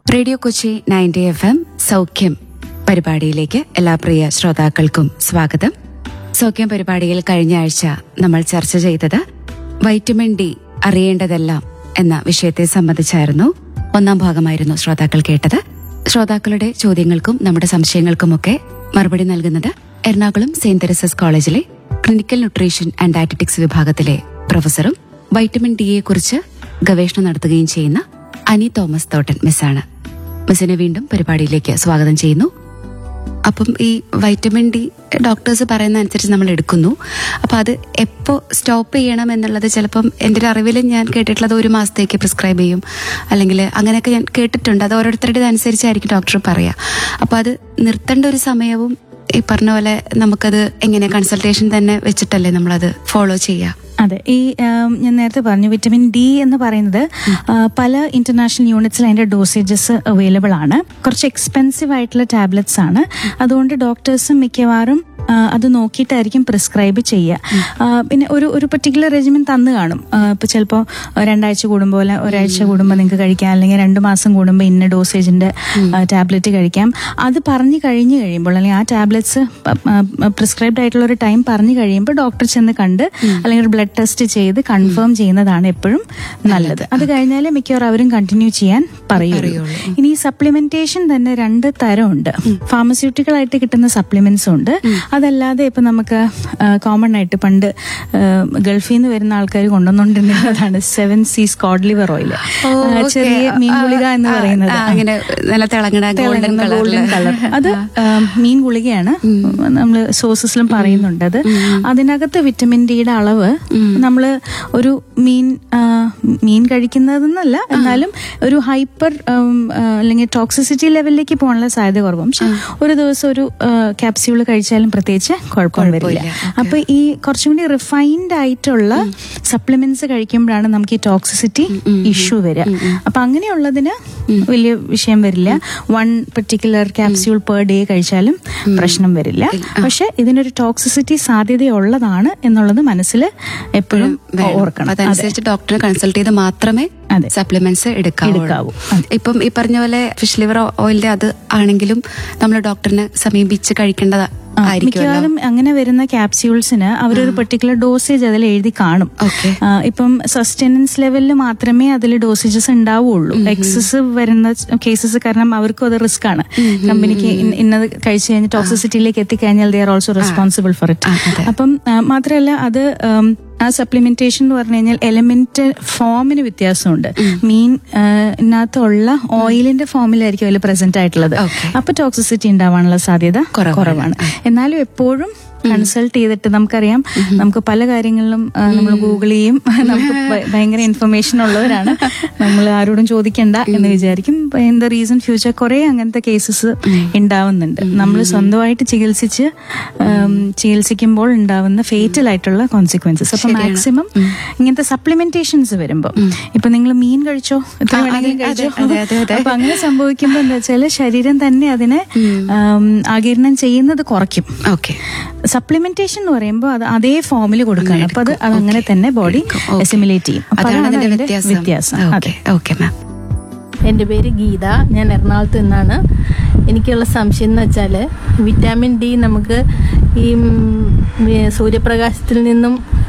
Radio Kochi ninety F M സൗഖ്യം പരിപാടിയിലേക്ക് എല്ലാ പ്രിയ ശ്രോതാക്കൾക്കും സ്വാഗതം സൗഖ്യം പരിപാടിയിൽ കഴിഞ്ഞ ആഴ്ച നമ്മൾ ചർച്ച ചെയ്തത് വൈറ്റമിൻ ഡി അറിയേണ്ടതെല്ലാം എന്ന വിഷയത്തെ സംബന്ധിച്ചായിരുന്നു ഒന്നാം ഭാഗമായിരുന്നു ശ്രോതാക്കൾ കേട്ടത് ശ്രോതാക്കളുടെ ചോദ്യങ്ങൾക്കും നമ്മുടെ സംശയങ്ങൾക്കുമൊക്കെ മറുപടി നൽകുന്നത് എറണാകുളം സെയിന്റ് തെരസസ് കോളേജിലെ ക്ലിനിക്കൽ ന്യൂട്രീഷൻ ആൻഡ് ഡയറ്ററ്റിക്സ് വിഭാഗത്തിലെ പ്രൊഫസറും വൈറ്റമിൻ ഡിയെ കുറിച്ച് ഗവേഷണം നടത്തുകയും ചെയ്യുന്ന അനി തോമസ് തോട്ടൻ മിസ്സാണ് മിസ്സിനെ വീണ്ടും പരിപാടിയിലേക്ക് സ്വാഗതം ചെയ്യുന്നു അപ്പം ഈ വൈറ്റമിൻ ഡി ഡോക്ടേഴ്സ് പറയുന്ന അനുസരിച്ച് നമ്മൾ എടുക്കുന്നു അപ്പൊ അത് എപ്പോ സ്റ്റോപ്പ് ചെയ്യണം എന്നുള്ളത് ചിലപ്പം എൻ്റെ ഒരു അറിവിൽ ഞാൻ കേട്ടിട്ടുള്ളത് ഒരു മാസത്തേക്ക് പ്രിസ്ക്രൈബ് ചെയ്യും അല്ലെങ്കിൽ അങ്ങനെയൊക്കെ ഞാൻ കേട്ടിട്ടുണ്ട് അത് ഓരോരുത്തരുടെ അനുസരിച്ചായിരിക്കും ഡോക്ടർ പറയാ അപ്പൊ അത് നിർത്തേണ്ട ഒരു സമയവും ഈ പറഞ്ഞ പോലെ നമുക്കത് എങ്ങനെ കൺസൾട്ടേഷൻ തന്നെ വെച്ചിട്ടല്ലേ നമ്മളത് ഫോളോ ചെയ്യുക അതെ ഈ ആം, ഞാൻ നേരത്തെ പറഞ്ഞു വിറ്റമിൻ ഡി എന്ന് പറയുന്നത് ആ, പല ഇന്റർനാഷണൽ യൂണിറ്റ്സിൽ അതിന്റെ ഡോസേജസ് അവൈലബിൾ ആണ് കുറച്ച് എക്സ്പെൻസീവ് ആയിട്ടുള്ള ടാബ്ലറ്റ്സ് ആണ് അതുകൊണ്ട് ഡോക്ടേഴ്സും മിക്കവാറും ആ, അത് നോക്കിയിട്ടായിരിക്കും പ്രിസ്ക്രൈബ് ചെയ്യുക ആ, പിന്നെ ഒരു ഒരു പെർട്ടിക്കുലർ റെജിമെൻ തന്നു കാണും ഇപ്പോൾ ചിലപ്പോൾ രണ്ടാഴ്ച കൂടുമ്പോൾ അല്ല ഒരാഴ്ച കൂടുമ്പോൾ നിങ്ങൾക്ക് കഴിക്കാം അല്ലെങ്കിൽ രണ്ട് മാസം കൂടുമ്പോൾ ഇന്ന ഡോസേജിന്റെ ടാബ്ലറ്റ് കഴിക്കാം അത് പറഞ്ഞു കഴിഞ്ഞ് കഴിയുമ്പോൾ അല്ലെങ്കിൽ ആ ടാബ്ലറ്റ്സ് പ്രിസ്ക്രൈബ്ഡ് ആയിട്ടുള്ള ഒരു ടൈം പറഞ്ഞു കഴിയുമ്പോൾ ഡോക്ടർ ചെന്ന് കണ്ട് അല്ലെങ്കിൽ ഒരു ബ്ലഡ് ടെസ്റ്റ് ചെയ്ത് കൺഫേം ചെയ്യുന്നതാണ് എപ്പോഴും നല്ലത് അത് കഴിഞ്ഞാൽ മിക്കവാറും അവരും കണ്ടിന്യൂ ചെയ്യാൻ പറയുള്ളൂ ഇനി ഈ സപ്ലിമെന്റേഷൻ തന്നെ രണ്ട് തരമുണ്ട് ഫാർമസ്യൂട്ടിക്കൽ ആയിട്ട് കിട്ടുന്ന സപ്ലിമെന്റ്സ് ഉണ്ട് അതല്ലാതെ ഇപ്പൊ നമുക്ക് കോമൺ ആയിട്ട് പണ്ട് ആ, ഗൾഫിൽ നിന്ന് വരുന്ന ആൾക്കാർ കൊണ്ടുവന്നുകൊണ്ടിരുന്നതാണ് seven seas cod liver oil ചെറിയ മീൻ ഗുളിക എന്ന് പറയുന്നത് ആ, അങ്ങനെ നല്ല തിളങ്ങണ ഗോൾഡൻ ഗോൾഡൻ കളർ അത് ആ, മീൻ ഗുളികയാണ് നമ്മൾ സോസസിലും പറയുന്നുണ്ട് അത് അതിനകത്ത് വിറ്റമിൻ ഡിയുടെ അളവ് നമ്മൾ ഒരു മീൻ ആ, മീൻ കഴിക്കുന്നതെന്നല്ല എന്നാലും ഒരു ഹൈപ്പർ അല്ലെങ്കിൽ ടോക്സിസിറ്റി ലെവലിലേക്ക് പോകാനുള്ള സാധ്യത കുറവും പക്ഷെ ഒരു ദിവസം ഒരു ക്യാപ്സ്യൂൾ കഴിച്ചാലും പ്രത്യേകിച്ച് കുഴപ്പം വരില്ല അപ്പൊ ഈ കുറച്ചും കൂടി റിഫൈൻഡ് ആയിട്ടുള്ള സപ്ലിമെന്റ്സ് കഴിക്കുമ്പോഴാണ് നമുക്ക് ഈ ടോക്സിസിറ്റി ഇഷ്യൂ വരിക അപ്പൊ അങ്ങനെയുള്ളതിന് വലിയ വിഷയം വരില്ല one particular capsule per day കഴിച്ചാലും പ്രശ്നം വരില്ല പക്ഷെ ഇതിനൊരു ടോക്സിസിറ്റി സാധ്യതയുള്ളതാണ് എന്നുള്ളത് മനസ്സിൽ എപ്പോഴും ഓർക്കണം അതെ. അതനുസരിച്ച് ഡോക്ടറെ കൺസൾട്ട് ചെയ്ത് മാത്രമേ അതെ. സപ്ലിമെന്റ്സ് എടുക്കാവൂ എടുക്കാവൂ. അതെ. ഇപ്പം ഈ പറഞ്ഞ പോലെ ഫിഷ് ലിവർ ഓയിലിന്റെ അത് ആണെങ്കിലും നമ്മൾ ഡോക്ടറിനെ സമീപിച്ച് കഴിക്കേണ്ടത് ആയിരിക്കുമല്ലോ മിക്കവാറും അങ്ങനെ വരുന്ന ക്യാപ്സ്യൂൾസിന് അവരൊരു പെർട്ടിക്കുലർ ഡോസേജ് അതിൽ എഴുതി കാണും Okay. ആ, ഇപ്പം സസ്റ്റൈനൻസ് ലെവലിൽ മാത്രമേ അതിൽ ഡോസേജസ് ഉണ്ടാവുള്ളൂ എക്സസ് വരുന്ന കേസസ് കാരണം അവർക്കും അത് റിസ്ക് ആണ് കമ്പനിക്ക് ഇന്ന- ഇന്നത് കഴിച്ചു കഴിഞ്ഞ് ടോക്സിസിറ്റിയിലേക്ക് എത്തിക്കഴിഞ്ഞാൽ they are also responsible for ah, അതെ. ഇറ്റ് അപ്പം ആ, മാത്രമല്ല അത് ഉം, ആ സപ്ലിമെന്റേഷൻ എന്ന് പറഞ്ഞു കഴിഞ്ഞാൽ എലമെന്റ് ഫോമിന് വ്യത്യാസമുണ്ട് മീൻ ആ, ഇതിനകത്തുള്ള ഓയിലിന്റെ ഫോമിലായിരിക്കും അതിൽ പ്രസന്റ് ആയിട്ടുള്ളത് Okay. അപ്പൊ ടോക്സിസിറ്റി ഉണ്ടാവാനുള്ള സാധ്യത കുറവാണ്. കുറവാണ് എന്നാലും എപ്പോഴും കൺസൾട്ട് ചെയ്തിട്ട് നമുക്കറിയാം നമുക്ക് പല കാര്യങ്ങളിലും നമ്മൾ ഗൂഗിൾ ചെയ്യും നമുക്ക് ഭ- ഭയങ്കര ഇൻഫർമേഷൻ ഉള്ളവരാണ് നമ്മൾ ആരോടും ചോദിക്കണ്ട എന്ന് വിചാരിക്കും ഇൻ ദ റീസൺ ഫ്യൂച്ചർ കുറെ അങ്ങനത്തെ കേസസ് ഉണ്ടാവുന്നുണ്ട് നമ്മൾ സ്വന്തമായിട്ട് ചികിത്സിച്ച് ഉം, ചികിത്സിക്കുമ്പോൾ ഉണ്ടാവുന്ന ഫേറ്റൽ ആയിട്ടുള്ള കോൺസിക്വൻസസ് അപ്പൊ മാക്സിമം ഇങ്ങനത്തെ സപ്ലിമെന്റേഷൻസ് വരുമ്പോൾ ഇപ്പൊ നിങ്ങൾ മീൻ കഴിച്ചോ എത്ര ആ, വേണമെങ്കിലും അതെ, കഴിച്ചോ അതെ, അതെ, അതെ. അപ്പൊ അങ്ങനെ സംഭവിക്കുമ്പോൾ എന്താ വെച്ചാൽ ശരീരം തന്നെ അതിനെ ഉം, ആഗിരണം ചെയ്യുന്നത് കുറയ്ക്കും ഓക്കെ സപ്ലിമെന്റേഷൻ എന്ന് പറയുമ്പോൾ അത് അതേ ഫോമിൽ കൊടുക്കണം അപ്പൊ അത് അത് അങ്ങനെ തന്നെ ബോഡി Okay. എസിമുലേറ്റ് ചെയ്യും അപ്പൊ അതാണ് അതിന്റെ അതിന്റെ വ്യത്യാസം വ്യത്യാസം ഓക്കെ അതെ ഓക്കെ മാം എൻ്റെ പേര് ഗീത ഞാൻ എറണാകുളത്ത് നിന്നാണ് എനിക്കുള്ള സംശയം എന്ന് വെച്ചാൽ വിറ്റാമിൻ ഡി നമുക്ക് ഈ ഉം, ഈ സൂര്യപ്രകാശത്തിൽ നിന്നും